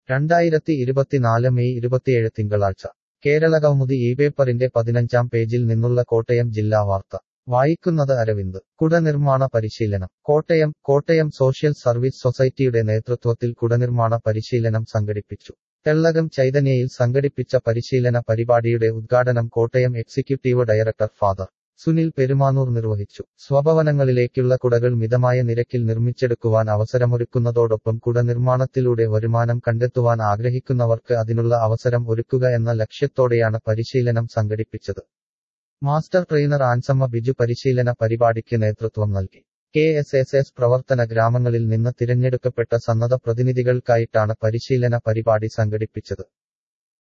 രണ്ടായിരത്തി ഇരുപത്തിനാല് മെയ് ഇരുപത്തിയേഴ് തിങ്കളാഴ്ച കേരള കൗമുദി ഈ പേപ്പറിന്റെ പതിനഞ്ചാം പേജിൽ നിന്നുള്ള കോട്ടയം ജില്ലാ വാർത്ത വായിക്കുന്നത് അരവിന്ദ് കുടനിർമ്മാണ പരിശീലനം കോട്ടയം കോട്ടയം സോഷ്യൽ സർവീസ് സൊസൈറ്റിയുടെ നേതൃത്വത്തിൽ കുടനിർമ്മാണ പരിശീലനം സംഘടിപ്പിച്ചു തെള്ളകം ചൈതന്യയിൽ സംഘടിപ്പിച്ച പരിശീലന പരിപാടിയുടെ ഉദ്ഘാടനം Kottayam executive director father Sunil Perumanoor നിർവഹിച്ചു സ്വഭവനങ്ങളിലേക്കുള്ള കുടകൾ മിതമായ നിരക്കിൽ നിർമ്മിച്ചെടുക്കുവാൻ അവസരമൊരുക്കുന്നതോടൊപ്പം കുട നിർമ്മാണത്തിലൂടെ വരുമാനം കണ്ടെത്തുവാൻ ആഗ്രഹിക്കുന്നവർക്ക് അതിനുള്ള അവസരം ഒരുക്കുക എന്ന ലക്ഷ്യത്തോടെയാണ് പരിശീലനം സംഘടിപ്പിച്ചത് മാസ്റ്റർ ട്രെയിനർ ആൻസമ്മ ബിജു പരിശീലന പരിപാടിക്ക് നേതൃത്വം നൽകി കെ എസ് എസ് എസ് പ്രവർത്തന ഗ്രാമങ്ങളിൽ നിന്ന് തിരഞ്ഞെടുക്കപ്പെട്ട സന്നദ്ധ പ്രതിനിധികൾക്കായിട്ടാണ് പരിശീലന പരിപാടി സംഘടിപ്പിച്ചത്